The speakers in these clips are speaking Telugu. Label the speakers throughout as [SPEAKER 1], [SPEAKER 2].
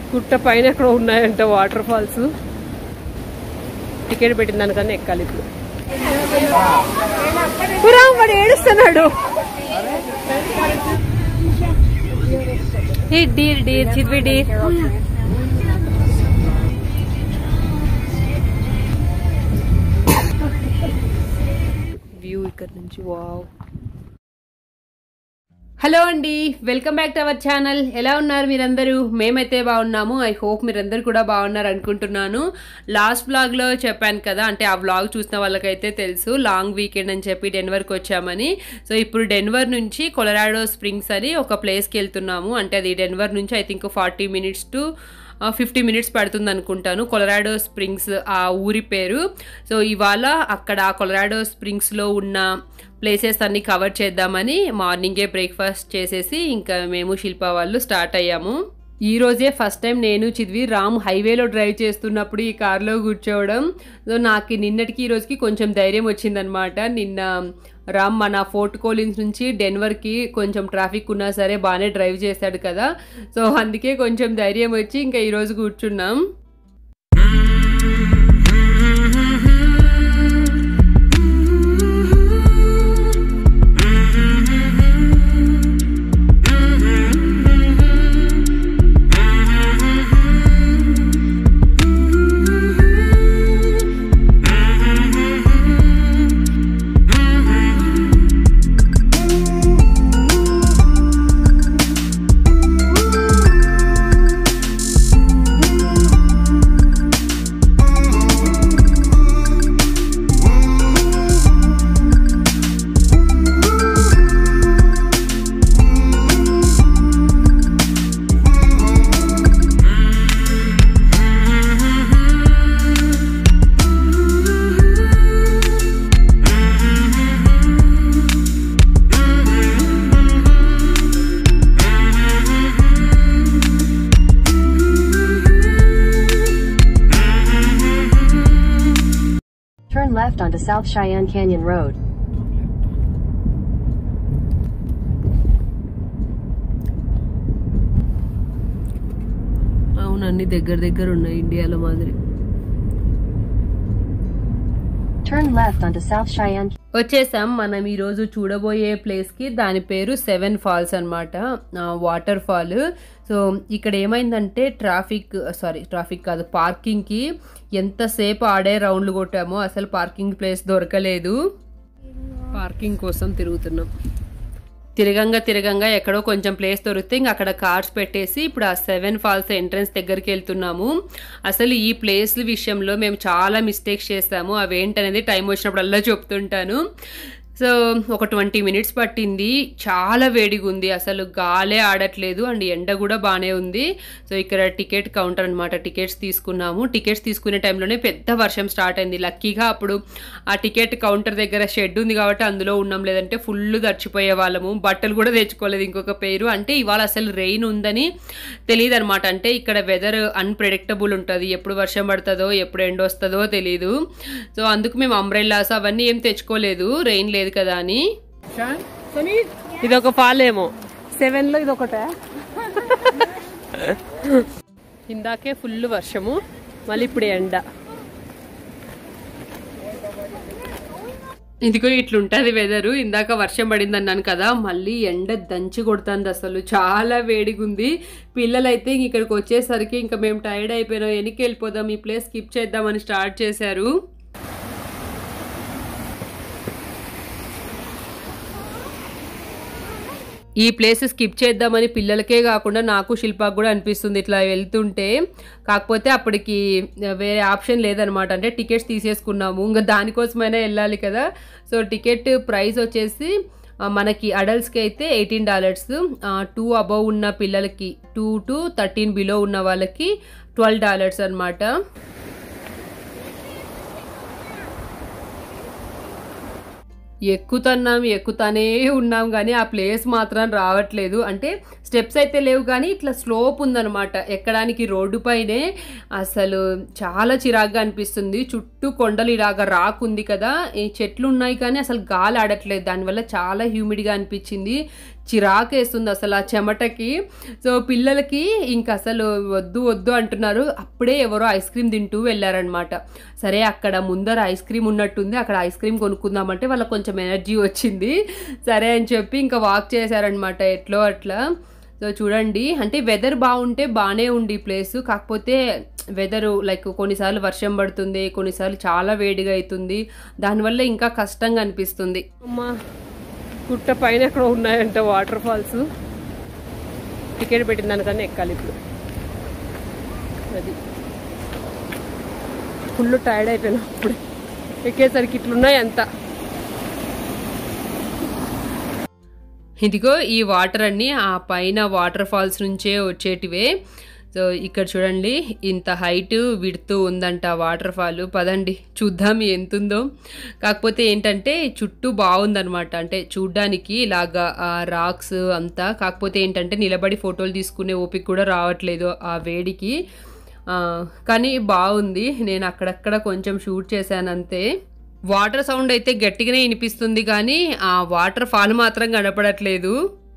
[SPEAKER 1] గుట్ట పైన ఎక్కడ ఉన్నాయంట వాటర్ ఫాల్స్ టికెట్ పెట్టిన దానికన్నా ఎక్కాలి ఇప్పుడు పురా, వాడు ఏడుస్తున్నాడు a deer deer చిద్వి deer view ఇక్కడ నుంచి వావ్ హలో అండి welcome back to our channel ఎలా ఉన్నారు మీరందరూ మేమైతే బాగున్నాము ఐ హోప్ మీరందరూ కూడా బాగున్నారు అనుకుంటున్నాను లాస్ట్ వ్లాగ్లో చెప్పాను కదా అంటే ఆ వ్లాగ్ చూసిన వాళ్ళకైతే తెలుసు లాంగ్ వీకెండ్ అని చెప్పి డెన్వర్కి వచ్చామని సో ఇప్పుడు డెన్వర్ నుంచి కొలరాడో స్ప్రింగ్స్ అని ఒక ప్లేస్కి వెళ్తున్నాము అంటే అది డెన్వర్ నుంచి I think forty minutes to fifty minutes పడుతుంది అనుకుంటాను కొలరాడో స్ప్రింగ్స్ ఆ ఊరి పేరు సో ఇవాళ అక్కడ కొలరాడో స్ప్రింగ్స్లో ఉన్న ప్లేసెస్ అన్ని కవర్ చేద్దామని మార్నింగే బ్రేక్ఫాస్ట్ చేసేసి ఇంకా మేము శిల్ప వాళ్ళు స్టార్ట్ అయ్యాము ఈ రోజే ఫస్ట్ టైం నేను చిదివి రామ్ హైవేలో డ్రైవ్ చేస్తున్నప్పుడు ఈ కార్లో కూర్చోవడం సో నాకు నిన్నటికి ఈ రోజుకి కొంచెం ధైర్యం వచ్చిందనమాట నిన్న రామ్ మన ఫోర్ట్ కోలిన్స్ నుంచి డెన్వర్కి కొంచెం ట్రాఫిక్ ఉన్నా సరే బాగానే డ్రైవ్ చేశాడు కదా సో అందుకే కొంచెం ధైర్యం వచ్చి ఇంకా ఈరోజు కూర్చున్నాం
[SPEAKER 2] Turn left onto South Cheyenne Canyon Road.
[SPEAKER 1] అవును అన్ని దగ్గర దగ్గర ఉన్నాయి ఇండియాలో మాదిరి
[SPEAKER 2] Turn left onto South Cheyenne
[SPEAKER 1] వచ్చేసాం మనం ఈరోజు చూడబోయే ప్లేస్కి దాని పేరు సెవెన్ ఫాల్స్ అనమాట వాటర్ ఫాల్ సో ఇక్కడ ఏమైందంటే ట్రాఫిక్ సారీ ట్రాఫిక్ కాదు పార్కింగ్కి ఎంతసేపు ఆడే రౌండ్లు కొట్టామో అసలు పార్కింగ్ ప్లేస్ దొరకలేదు పార్కింగ్ కోసం తిరుగుతున్నాం తిరగంగా తిరగంగా ఎక్కడో కొంచెం ప్లేస్ దొరికితే ఇంకా అక్కడ కార్స్ పెట్టేసి ఇప్పుడు ఆ సెవెన్ ఫాల్స్ ఎంట్రన్స్ దగ్గరికి వెళ్తున్నాము అసలు ఈ ప్లేస్ విషయంలో మేము చాలా మిస్టేక్స్ చేస్తాము అవేంటనేది టైం వచ్చినప్పుడల్లా చెప్తుంటాను సో ఒక ట్వంటీ మినిట్స్ పట్టింది చాలా వేడిగా ఉంది అసలు గాలే ఆడట్లేదు అండ్ ఎండ కూడా బాగానే ఉంది సో ఇక్కడ టికెట్ కౌంటర్ అనమాట టికెట్స్ తీసుకున్నాము టికెట్స్ తీసుకునే టైంలోనే పెద్ద వర్షం స్టార్ట్ అయింది లక్కీగా అప్పుడు ఆ టికెట్ కౌంటర్ దగ్గర షెడ్ ఉంది కాబట్టి అందులో ఉన్నాం లేదంటే ఫుల్ దర్చిపోయే వాళ్ళము బట్టలు కూడా తెచ్చుకోలేదు ఇంకొక పేరు అంటే ఇవాళ అసలు రెయిన్ ఉందని తెలియదు అనమాట అంటే ఇక్కడ వెదర్ అన్ప్రెడిక్టబుల్ ఉంటుంది ఎప్పుడు వర్షం పడుతుందో ఎప్పుడు ఎండ వస్తుందో తెలియదు సో అందుకు మేము అంబ్రెల్లాస్ అవన్నీ ఏం తెచ్చుకోలేదు రెయిన్ లేదు కదా అని ఇది ఒక ఫాల్ ఏమో సెవెన్ లో ఇది ఒకటే ఇందాకే ఫుల్ వర్షము మళ్ళీ ఇప్పుడు ఎండ ఇదిగో ఇట్లుంటది వెదరు ఇందాక వర్షం పడింది అన్నాను కదా మళ్ళీ ఎండ దంచి కొడుతుంది అసలు చాలా వేడిగా ఉంది పిల్లలైతే ఇంక ఇక్కడికి వచ్చేసరికి ఇంకా మేము టైర్డ్ అయిపోయినాం వెనక్కి వెళ్ళిపోదాం ఈ ప్లేస్ స్కిప్ చేద్దామని స్టార్ట్ చేశారు ఈ ప్లేస్ స్కిప్ చేద్దామని పిల్లలకే కాకుండా నాకు శిల్పాకు కూడా అనిపిస్తుంది ఇట్లా వెళ్తుంటే కాకపోతే అప్పటికి వేరే ఆప్షన్ లేదనమాట అంటే టికెట్స్ తీసేసుకున్నాము ఇంకా దానికోసమైనా వెళ్ళాలి కదా సో టికెట్ ప్రైస్ వచ్చేసి ఆ, మనకి అడల్ట్స్కి అయితే ఎయిటీన్ డాలర్స్ టూ అబవ్ ఉన్న పిల్లలకి టూ టు థర్టీన్ బిలో ఉన్న వాళ్ళకి ట్వెల్వ్ డాలర్స్ అనమాట ఎక్కుతున్నాం ఎక్కుతానే ఉన్నాం కానీ ఆ ప్లేస్ మాత్రం రావట్లేదు అంటే స్టెప్స్ అయితే లేవు కానీ ఇట్లా స్లోప్ ఉందన్నమాట ఎక్కడానికి రోడ్డు పైనే అసలు చాలా చిరాగ్గా అనిపిస్తుంది చుట్టూ కొండలు ఇలాగా రాకుంది కదా ఈ చెట్లు ఉన్నాయి కానీ అసలు గాలి ఆడట్లేదు దానివల్ల చాలా హ్యూమిడ్గా అనిపించింది చిరాకు వేస్తుంది అసలు ఆ చెమటకి సో పిల్లలకి ఇంకా అసలు వద్దు వద్దు అంటున్నారు అప్పుడే ఎవరో ఐస్ క్రీమ్ తింటూ వెళ్ళారనమాట సరే అక్కడ ముందర ఐస్ క్రీమ్ ఉన్నట్టుంది అక్కడ ఐస్ క్రీమ్ కొనుక్కుందామంటే వాళ్ళకి కొంచెం ఎనర్జీ వచ్చింది సరే అని చెప్పి ఇంకా వాక్ చేశారనమాట ఎట్లో అట్లా సో చూడండి అంటే వెదర్ బాగుంటే బాగానే ఉంది ఈ ప్లేస్ కాకపోతే వెదర్ లైక్ కొన్నిసార్లు వర్షం పడుతుంది కొన్నిసార్లు చాలా వేడిగా అవుతుంది దానివల్ల ఇంకా కష్టంగా అనిపిస్తుంది అమ్మా గుట్ట పైన ఎక్కడ ఉన్నాయంట వాటర్ ఫాల్స్ టికెట్ పెట్టిన దానికన్నా ఎక్కాలి ఇప్పుడు అది ఫుల్ టైర్డ్ అయిపోయినా అప్పుడు ఎక్కేసరికి ఇట్లున్నాయి అంతా ఇదిగో ఈ వాటర్ అన్ని ఆ పైన వాటర్ ఫాల్స్ నుంచే వచ్చేటివే సో ఇక్కడ చూడండి ఇంత హైట్ విడుతూ ఉందంట వాటర్ ఫాల్ పదండి చూద్దాం ఎంతుందో కాకపోతే ఏంటంటే చుట్టూ బాగుందనమాట అంటే చూడ్డానికి ఇలాగా ఆ రాక్స్ అంతా కాకపోతే ఏంటంటే నిలబడి ఫోటోలు తీసుకునే ఓపిక కూడా రావట్లేదు ఆ వేడికి ఆ, కానీ బాగుంది నేను అక్కడక్కడ కొంచెం షూట్ చేశాను అంతే వాటర్ సౌండ్ అయితే గట్టిగానే వినిపిస్తుంది కానీ ఆ వాటర్ ఫాల్ మాత్రం కనపడట్లేదు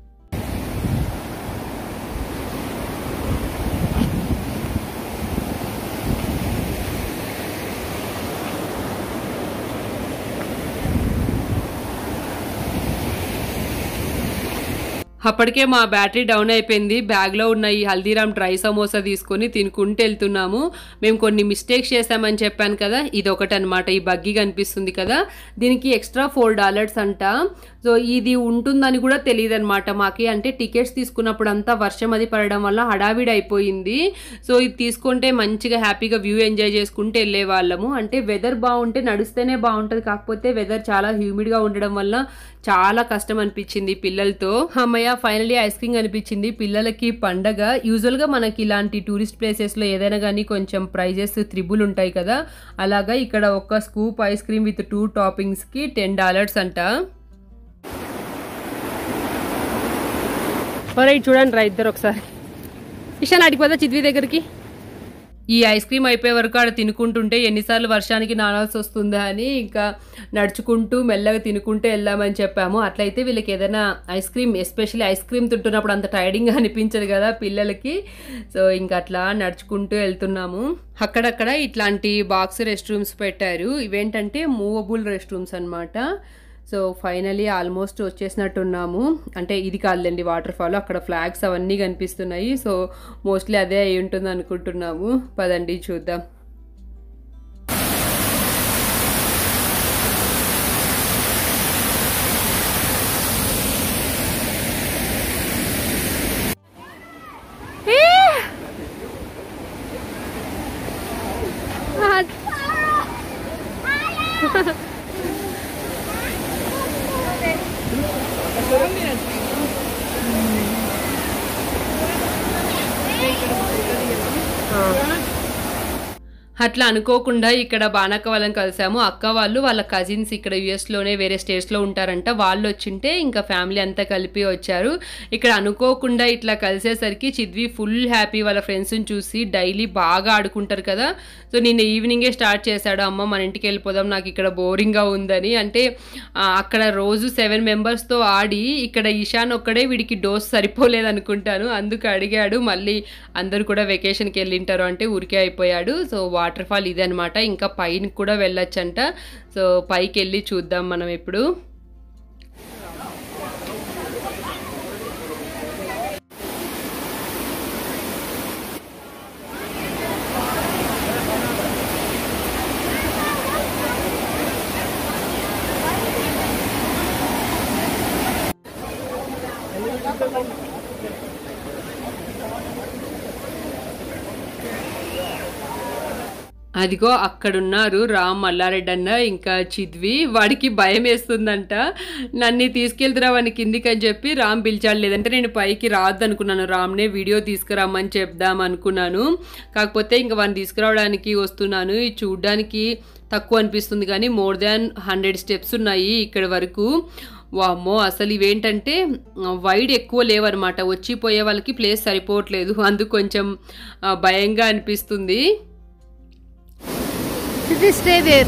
[SPEAKER 1] అప్పటికే మా బ్యాటరీ డౌన్ అయిపోయింది బ్యాగ్లో ఉన్న ఈ హల్దీరామ్ డ్రై సమోసా తీసుకొని తినుకుంటూ వెళ్తున్నాము మేము కొన్ని మిస్టేక్స్ చేసామని చెప్పాను కదా ఇది ఒకటి అనమాట ఈ బగ్గి కనిపిస్తుంది కదా దీనికి ఎక్స్ట్రా ఫోర్ డాలర్స్ అంట సో ఇది ఉంటుందని కూడా తెలియదు అనమాట మాకి అంటే టికెట్స్ తీసుకున్నప్పుడు అంతా వర్షం అది పడడం వల్ల హడావిడి అయిపోయింది సో ఇది తీసుకుంటే మంచిగా హ్యాపీగా వ్యూ ఎంజాయ్ చేసుకుంటూ వెళ్ళే వాళ్ళము అంటే వెదర్ బాగుంటే నడిస్తేనే బాగుంటుంది కాకపోతే వెదర్ చాలా హ్యూమిడ్గా ఉండడం వల్ల చాలా కష్టం అనిపించింది పిల్లలతో అమ్మయ్య ఫైనలీ ఐస్ క్రీమ్ అనిపించింది పిల్లలకి పండగ యూజువల్గా మనకి ఇలాంటి టూరిస్ట్ ప్లేసెస్లో ఏదైనా కానీ కొంచెం ప్రైజెస్ త్రిబుల్ ఉంటాయి కదా అలాగా ఇక్కడ ఒక scoop ice cream with two టాపింగ్స్కి టెన్ డాలర్స్ అంట ఒరే చూడండి రా ఇద్దరు ఒకసారి ఇషాన్ అడిగిపోదా చిద్వి దగ్గరికి ఈ ఐస్ క్రీమ్ అయిపోయే వరకు ఆడ తినుకుంటుంటే ఎన్నిసార్లు వర్షానికి నానాల్సి వస్తుందా అని ఇంకా నడుచుకుంటూ మెల్లగా తినుకుంటూ వెళ్దామని చెప్పాము అట్లయితే వీళ్ళకి ఏదైనా ice cream especially ice cream తింటున్నప్పుడు అంత టైడింగ్ అనిపించదు కదా పిల్లలకి సో ఇంకా అట్లా నడుచుకుంటూ వెళ్తున్నాము అక్కడక్కడ ఇట్లాంటి బాక్స్ రెస్ట్ రూమ్స్ పెట్టారు ఇవేంటంటే మూవబుల్ రెస్ట్ రూమ్స్ అనమాట సో ఫైనలీ ఆల్మోస్ట్ వచ్చేసినట్టున్నాము అంటే ఇది కాదులేండి వాటర్ ఫాల్ అక్కడ ఫ్లాగ్స్ అవన్నీ కనిపిస్తున్నాయి సో మోస్ట్లీ అదే అయి ఉంటుంది అనుకుంటున్నాము పదండి చూద్దాం అట్లా అనుకోకుండా ఇక్కడ బానక్క వాళ్ళని కలిసాము అక్క వాళ్ళు వాళ్ళ కజిన్స్ ఇక్కడ యుఎస్లోనే వేరే స్టేట్స్లో ఉంటారంట వాళ్ళు వచ్చింటే ఇంకా ఫ్యామిలీ అంతా కలిపి వచ్చారు ఇక్కడ అనుకోకుండా ఇట్లా కలిసేసరికి చిద్వి ఫుల్ హ్యాపీ వాళ్ళ ఫ్రెండ్స్ని చూసి డైలీ బాగా ఆడుకుంటారు కదా సో నిన్న ఈవినింగే స్టార్ట్ చేశాడు అమ్మ మన ఇంటికి వెళ్ళిపోదాం నాకు ఇక్కడ బోరింగ్గా ఉందని అంటే ఆ, అక్కడ రోజు సెవెన్ మెంబర్స్తో ఆడి ఇక్కడ ఈశాన్ ఒక్కడే వీడికి డోస్ సరిపోలేదు అనుకుంటాను అందుకు అడిగాడు మళ్ళీ అందరూ కూడా వెకేషన్కి వెళ్ళింటారు అంటే ఊరికే అయిపోయాడు సో వాటర్ ఫాల్ ఇదే అనమాట ఇంకా పైన కూడా వెళ్ళొచ్చంట సో పైకి వెళ్ళి చూద్దాం మనం ఇప్పుడు అదిగో అక్కడున్నారు రామ్ మల్లారెడ్డి అన్న ఇంకా చిద్వి వాడికి భయం వేస్తుందంట నన్ను తీసుకెళ్తురా వాడిని కిందికి అని చెప్పి రామ్ పిలిచాడు లేదంటే నేను పైకి రావద్దు అనుకున్నాను రామ్నే వీడియో తీసుకురమ్మని చెప్దాం అనుకున్నాను కాకపోతే ఇంకా వాడిని తీసుకురావడానికి వస్తున్నాను ఇది చూడ్డానికి తక్కువ అనిపిస్తుంది కానీ మోర్ దాన్ హండ్రెడ్ స్టెప్స్ ఉన్నాయి ఇక్కడ వరకు వామ్మో అసలు ఇవేంటంటే వైడ్ ఎక్కువ లేవన్నమాట వచ్చి పోయే వాళ్ళకి ప్లేస్ సరిపోవట్లేదు అందుకు కొంచెం ఆ, భయంగా అనిపిస్తుంది
[SPEAKER 3] Just stay there.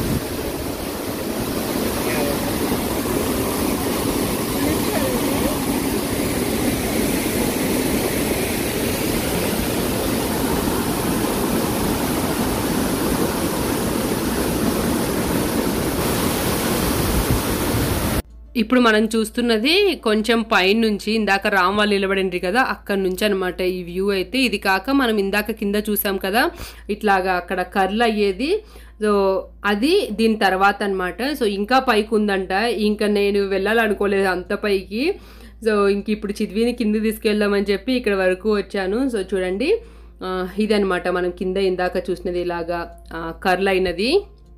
[SPEAKER 1] ఇప్పుడు మనం చూస్తున్నది కొంచెం పైన నుంచి ఇందాక రామ్ వాళ్ళు నిలబడిండ్రి కదా అక్కడ నుంచి అనమాట ఈ వ్యూ అయితే ఇది కాక మనం ఇందాక కింద చూసాం కదా ఇట్లాగా అక్కడ కర్ల్ అయ్యేది సో అది దీని తర్వాత అన్నమాట సో ఇంకా పైకి ఉందంట ఇంకా నేను వెళ్ళాలనుకోలేదు అంత పైకి సో ఇంక ఇప్పుడు చిద్విని కింద తీసుకెళ్దామని చెప్పి ఇక్కడ వరకు వచ్చాను సో చూడండి ఆ, ఇదన్నమాట మనం కింద ఇందాక చూసినది ఇలాగా ఆ, కర్ల్ అయినది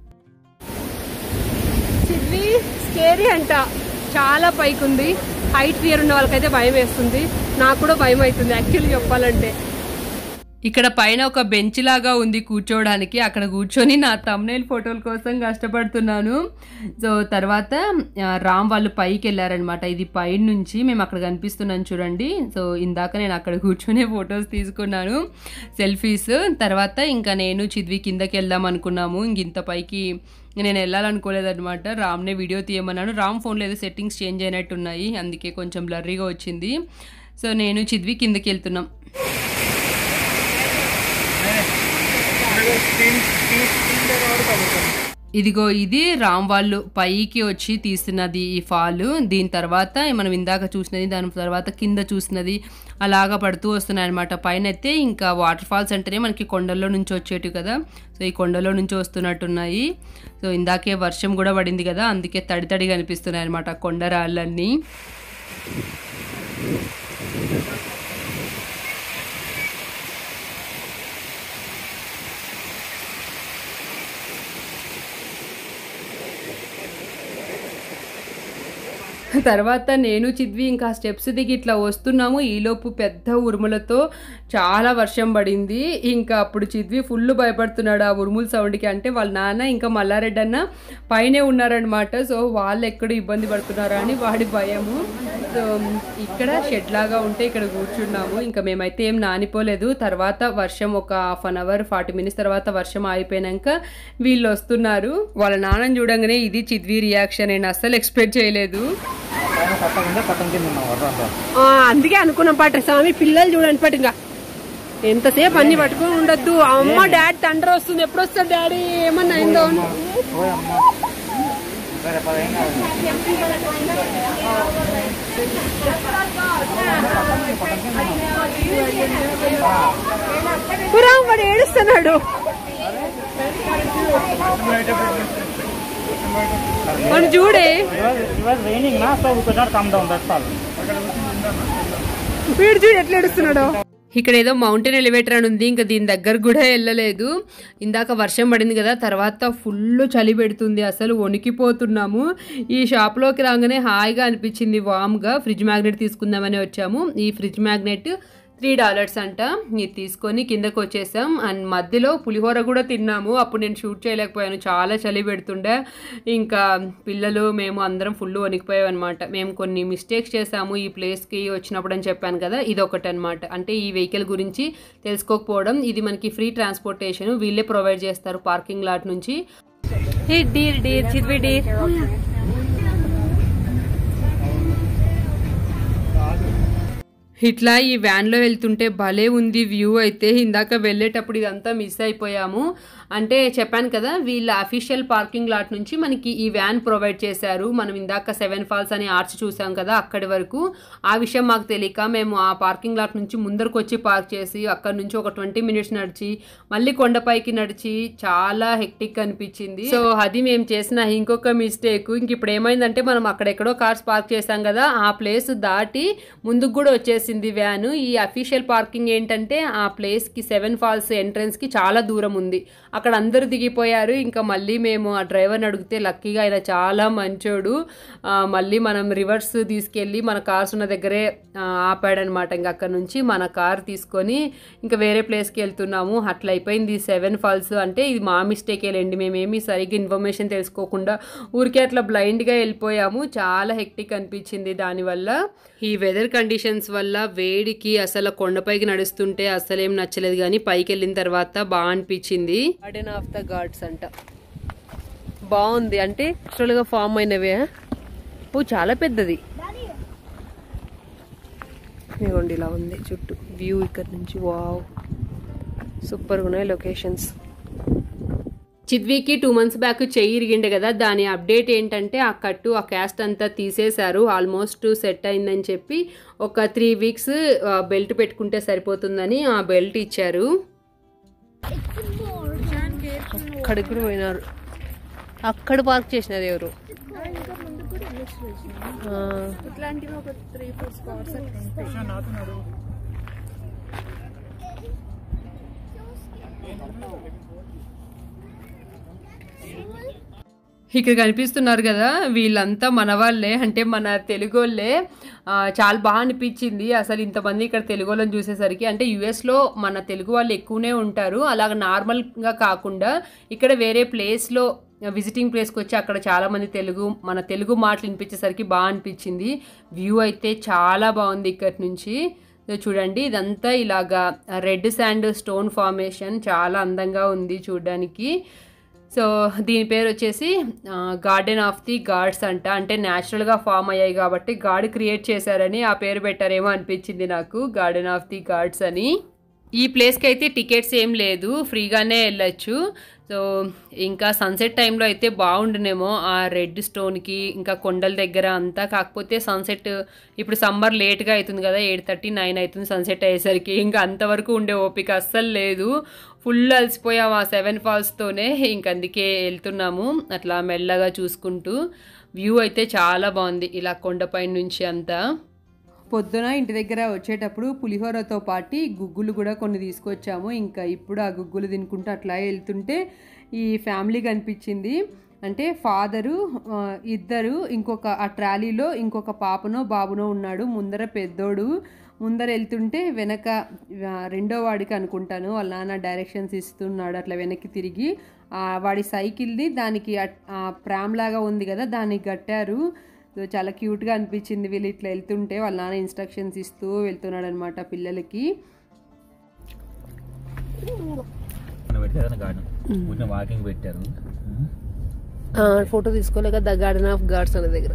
[SPEAKER 1] చిద్వి స్కేరీ అంట చాలా పైకి ఉంది హైట్ ఫియర్ ఉన్న వాళ్ళకైతే భయం వేస్తుంది నాకు కూడా భయం అవుతుంది యాక్చువల్లీ చెప్పాలంటే ఇక్కడ పైన ఒక బెంచ్ లాగా ఉంది కూర్చోవడానికి అక్కడ కూర్చొని నా తమ్నైల్ ఫోటోల కోసం కష్టపడుతున్నాను సో తర్వాత ఆ, రామ్ వాళ్ళు పైకి వెళ్ళారనమాట ఇది పైన నుంచి మేము అక్కడ కనిపిస్తున్నాను చూడండి సో ఇందాక నేను అక్కడ కూర్చొని ఫొటోస్ తీసుకున్నాను సెల్ఫీస్ తర్వాత ఇంకా నేను చిద్వి కిందకి వెళ్దాం అనుకున్నాము ఇంక ఇంత పైకి నేను వెళ్ళాలనుకోలేదన్నమాట రామ్నే వీడియో తీయమన్నాను రామ్ ఫోన్లో ఏదో సెట్టింగ్స్ చేంజ్ అయినట్టున్నాయి అందుకే కొంచెం బ్లర్రీగా వచ్చింది సో నేను చిద్వి కిందకి వెళ్తున్నాం ఇదిగో ఇది రామ్ వాళ్ళు పైకి వచ్చి తీస్తున్నది ఈ ఫాల్ దీని తర్వాత మనం ఇందాక చూసినది దాని తర్వాత కింద చూసినది అలాగా పడుతూ వస్తున్నాయి అనమాట పైన అయితే ఇంకా వాటర్ ఫాల్స్ అంటేనే మనకి కొండల్లో నుంచి వచ్చేటివి కదా సో ఈ కొండల్లో నుంచి వస్తున్నట్టున్నాయి సో ఇందాకే వర్షం కూడా పడింది కదా అందుకే తడి తడిగా అనిపిస్తున్నాయి అనమాట కొండ రాళ్ళన్నీ తర్వాత నేను చిద్వి ఇంకా స్టెప్స్ దిగి ఇట్లా వస్తున్నాము ఈలోపు పెద్ద ఉరుములతో చాలా వర్షం పడింది ఇంకా అప్పుడు చిద్వి ఫుల్ భయపడుతున్నాడు ఆ ఉరుముల సౌండ్కి అంటే వాళ్ళ నాన్న ఇంకా మల్లారెడ్డి అన్న పైనే ఉన్నారనమాట సో వాళ్ళు ఎక్కడ ఇబ్బంది పడుతున్నారా అని వాడి భయము సో ఇక్కడ షెడ్ లాగా ఉంటే ఇక్కడ కూర్చున్నాము ఇంకా మేమైతే ఏం నానిపోలేదు తర్వాత వర్షం ఒక half an hour forty minutes తర్వాత వర్షం ఆగిపోయినాక వీళ్ళు వస్తున్నారు వాళ్ళ నాన్నని చూడంగానే ఇది చిద్వి రియాక్షన్ నేను అస్సలు ఎక్స్పెక్ట్ చేయలేదు
[SPEAKER 3] పైన పట్టం కింద పట్టం కింద ఉన్నాం వర్షం అంతా.
[SPEAKER 1] ఆ, అందుకే అనుకున్నాం పాట స్వామి పిల్లలు చూడండి పాట ఇంకా ఎంతసేపు అన్ని పట్టుకొని ఉండొద్దు అమ్మ డాడీ తండ్రి వస్తుంది ఎప్పుడు వస్తారు డాడీ ఏమన్నా అయిందో
[SPEAKER 3] ఓయ్ అమ్మ. సరే పద ఏం కాదు.
[SPEAKER 1] పురా వాడు ఏడుస్తున్నాడు వాడు చూడే
[SPEAKER 3] It was, it was raining na, so we could not come down, that's all.
[SPEAKER 1] వీడు చూడు ఎట్లా ఏడుస్తున్నాడు ఇక్కడ ఏదో మౌంటైన్ ఎలివేటర్ అని ఉంది ఇంకా దీని దగ్గర కూడా వెళ్ళలేదు ఇందాక వర్షం పడింది కదా తర్వాత ఫుల్ చలి పెడుతుంది అసలు వణికిపోతున్నాము ఈ షాప్లోకి రాగానే హాయిగా అనిపించింది వామ్గా ఫ్రిడ్జ్ మ్యాగ్నెట్ తీసుకుందామని వచ్చాము ఈ ఫ్రిడ్జ్ మ్యాగ్నెట్ త్రీ డాలర్స్ అంట ఇది తీసుకొని కిందకు వచ్చేసాం అండ్ మధ్యలో పులిహోర కూడా తిన్నాము అప్పుడు నేను షూట్ చేయలేకపోయాను చాలా చలి పెడుతుండే ఇంకా పిల్లలు మేము అందరం ఫుల్ వణికిపోయాం అనమాట మేము కొన్ని మిస్టేక్స్ చేసాము ఈ ప్లేస్కి వచ్చినప్పుడు అని చెప్పాను కదా ఇది ఒకటి అనమాట అంటే ఈ వెహికల్ గురించి తెలుసుకోకపోవడం ఇది మనకి ఫ్రీ ట్రాన్స్పోర్టేషన్ వీళ్ళే ప్రొవైడ్ చేస్తారు పార్కింగ్ లాట్ నుంచి డీర్ డీర్ చిద్వి డీర్ ఇట్లా ఈ వ్యాన్లో వెళ్తుంటే భలే ఉంది వ్యూ అయితే ఇందాక వెళ్ళేటప్పుడు ఇదంతా మిస్ అయిపోయాము అంటే చెప్పాను కదా వీళ్ళ అఫీషియల్ పార్కింగ్ లాట్ నుంచి మనకి ఈ వ్యాన్ ప్రొవైడ్ చేశారు మనం ఇందాక సెవెన్ ఫాల్స్ అని ఆర్చ్ చూసాం కదా అక్కడి వరకు ఆ విషయం మాకు తెలియక మేము ఆ పార్కింగ్ లాట్ నుంచి ముందరకు వచ్చి పార్క్ చేసి అక్కడ నుంచి ఒక ట్వంటీ మినిట్స్ నడిచి మళ్ళీ కొండపైకి నడిచి చాలా హెక్టిక్ అనిపించింది సో అది మేము చేసిన ఇంకొక మిస్టేక్ ఇంక ఇప్పుడు ఏమైందంటే మనం అక్కడెక్కడో కార్స్ పార్క్ చేసాం కదా ఆ ప్లేస్ దాటి ముందుకు కూడా వచ్చేసింది వ్యాన్ ఈ అఫీషియల్ పార్కింగ్ ఏంటంటే ఆ ప్లేస్ కి సెవెన్ ఫాల్స్ ఎంట్రన్స్ కి చాలా దూరం ఉంది అక్కడ అందరూ దిగిపోయారు ఇంకా మళ్ళీ మేము ఆ డ్రైవర్ని అడిగితే లక్కీగా ఆయన చాలా మంచోడు ఆ, మళ్ళీ మనం రివర్స్ తీసుకెళ్ళి మన కార్స్ ఉన్న దగ్గరే ఆ, ఆపాడనమాట ఇంకా అక్కడ నుంచి మన కార్ తీసుకొని ఇంకా వేరే ప్లేస్కి వెళ్తున్నాము అట్లా అయిపోయింది సెవెన్ ఫాల్స్ అంటే ఇది మా మిస్టేకే లేండి మేమేమి సరిగ్గా ఇన్ఫర్మేషన్ తెలుసుకోకుండా ఊరికే అట్లా బ్లైండ్గా వెళ్ళిపోయాము చాలా హెక్టిక్ అనిపించింది దానివల్ల ఈ వెదర్ కండిషన్స్ వల్ల వేడికి అసలు కొండపైకి నడుస్తుంటే అసలేం నచ్చలేదు కానీ పైకి వెళ్ళిన తర్వాత బాగా అనిపించింది గార్డెన్ ఆఫ్ ద గాడ్స్ అంట బాగుంది అంటే యాక్చువల్ గా ఫామ్ అయినవే ఓ చాలా పెద్దది ఇదిగోండి ఇలా ఉంది చుట్టూ వ్యూ ఇక్కడ నుంచి వావ్ సూపర్గా ఉన్నాయి లొకేషన్స్ చిద్వికి టూ మంత్స్ బ్యాక్ చెయ్యి ఇరిగిండే కదా దాని అప్డేట్ ఏంటంటే ఆ కట్టు ఆ క్యాస్ట్ అంతా తీసేశారు ఆల్మోస్ట్ సెట్ అయిందని చెప్పి ఒక త్రీ వీక్స్ బెల్ట్ పెట్టుకుంటే సరిపోతుందని ఆ బెల్ట్ ఇచ్చారు అక్కడికి కూడా పోయినారు అక్కడ పార్క్ చేసినారు ఎవరు ఆ.
[SPEAKER 4] ఇట్లాంటివి ఒక త్రీ ఫోర్ స్పాట్స్ అట్లా ఉంటాయి
[SPEAKER 1] ఇక్కడ కనిపిస్తున్నారు కదా వీళ్ళంతా మన వాళ్ళే అంటే మన తెలుగు వాళ్ళే ఆ, చాలా బాగా అనిపించింది అసలు ఇంతమంది ఇక్కడ తెలుగు వాళ్ళని చూసేసరికి అంటే యుఎస్లో మన తెలుగు వాళ్ళు ఎక్కువనే ఉంటారు అలాగ నార్మల్గా కాకుండా ఇక్కడ వేరే ప్లేస్లో విజిటింగ్ ప్లేస్కి వచ్చి అక్కడ చాలామంది తెలుగు మన తెలుగు మాటలు వినిపించేసరికి బాగా అనిపించింది వ్యూ అయితే చాలా బాగుంది ఇక్కడి నుంచి ఇదో చూడండి ఇదంతా ఇలాగా రెడ్ శాండ్ స్టోన్ ఫార్మేషన్ చాలా అందంగా ఉంది చూడడానికి సో దీని పేరు వచ్చేసి గార్డెన్ ఆఫ్ ది గాడ్స్ అంట అంటే న్యాచురల్గా ఫామ్ అయ్యాయి కాబట్టి గాడ్ క్రియేట్ చేశారని ఆ పేరు పెట్టారేమో అనిపించింది నాకు గార్డెన్ ఆఫ్ ది గాడ్స్ అని ఈ ప్లేస్కి అయితే టికెట్స్ ఏం లేదు ఫ్రీగానే వెళ్ళచ్చు సో ఇంకా సన్సెట్ టైంలో అయితే బాగుండునేమో ఆ రెడ్ స్టోన్కి ఇంకా కొండల దగ్గర అంతా కాకపోతే సన్సెట్ ఇప్పుడు సమ్మర్ లేట్గా అవుతుంది కదా ఎయిట్ థర్టీ నైన్ అవుతుంది సన్సెట్ అయ్యేసరికి ఇంకా అంతవరకు ఉండే ఓపిక అస్సలు లేదు ఫుల్ అలసిపోయాం ఆ సెవెన్ ఫాల్స్తోనే ఇంక అందుకే వెళ్తున్నాము అట్లా మెల్లగా చూసుకుంటూ వ్యూ అయితే చాలా బాగుంది ఇలా కొండపై నుంచి అంతా పొద్దున ఇంటి దగ్గర వచ్చేటప్పుడు పులిహోరతో పాటు గుగ్గులు కూడా కొన్ని తీసుకొచ్చాము ఇంకా ఇప్పుడు ఆ గుగ్గులు తినుకుంటూ అట్లా వెళ్తుంటే ఈ ఫ్యామిలీ కనిపించింది అంటే ఫాదరు ఆ, ఇద్దరు ఇంకొక ఆ ట్రాలీలో ఇంకొక పాపనో బాబునో ఉన్నాడు ముందర పెద్దోడు ముందర వెళ్తుంటే వెనక ఆ, రెండో వాడికి అనుకుంటాను వాళ్ళ నాన్న డైరెక్షన్స్ ఇస్తున్నాడు అట్లా వెనక్కి తిరిగి ఆ, వాడి సైకిల్ది దానికి అట్- ఆ ప్రామ్ లాగా ఉంది కదా దానికి కట్టారు సో చాలా క్యూట్గా అనిపించింది వీళ్ళు ఇట్లా వెళ్తుంటే వాళ్ళ నాన్న ఇన్స్ట్రక్షన్స్ ఇస్తూ వెళ్తున్నాడు అనమాట పిల్లలకి
[SPEAKER 3] పెట్టారు గార్డెన్ ఊరిని వాకింగ్ పెట్టారు
[SPEAKER 1] ఫోటో తీసుకోలేక ద గార్డెన్ ఆఫ్ గాడ్స్ అనే దగ్గర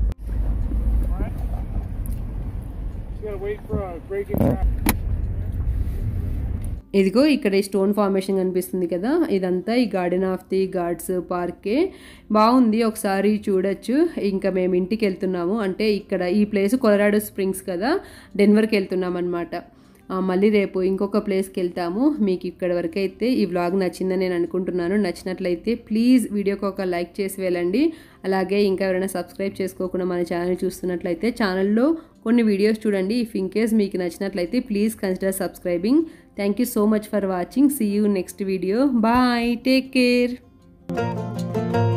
[SPEAKER 1] ఇదిగో ఇక్కడ ఈ స్టోన్ ఫార్మేషన్ కనిపిస్తుంది కదా ఇదంతా ఈ గార్డెన్ ఆఫ్ ది గాడ్స్ పార్కే బాగుంది ఒకసారి చూడొచ్చు ఇంకా మేము ఇంటికి వెళ్తున్నాము అంటే ఇక్కడ ఈ ప్లేస్ కొలరాడో స్ప్రింగ్స్ కదా డెన్వర్కి వెళ్తున్నాం అనమాట మళ్ళీ రేపు ఇంకొక ప్లేస్కి వెళ్తాము మీకు ఇక్కడ వరకు అయితే ఈ వ్లాగ్ నచ్చిందని నేను అనుకుంటున్నాను నచ్చినట్లయితే ప్లీజ్ వీడియోకి ఒక లైక్ చేసి వెళ్ళండి అలాగే ఇంకా ఎవరైనా సబ్స్క్రైబ్ చేసుకోకుండా మన ఛానల్ చూస్తున్నట్లయితే ఛానల్లో కొన్ని వీడియోస్ చూడండి ఇఫ్ ఇన్ కేస్ మీకు నచ్చినట్లయితే please consider subscribing thank you so much for watching see you next video bye take care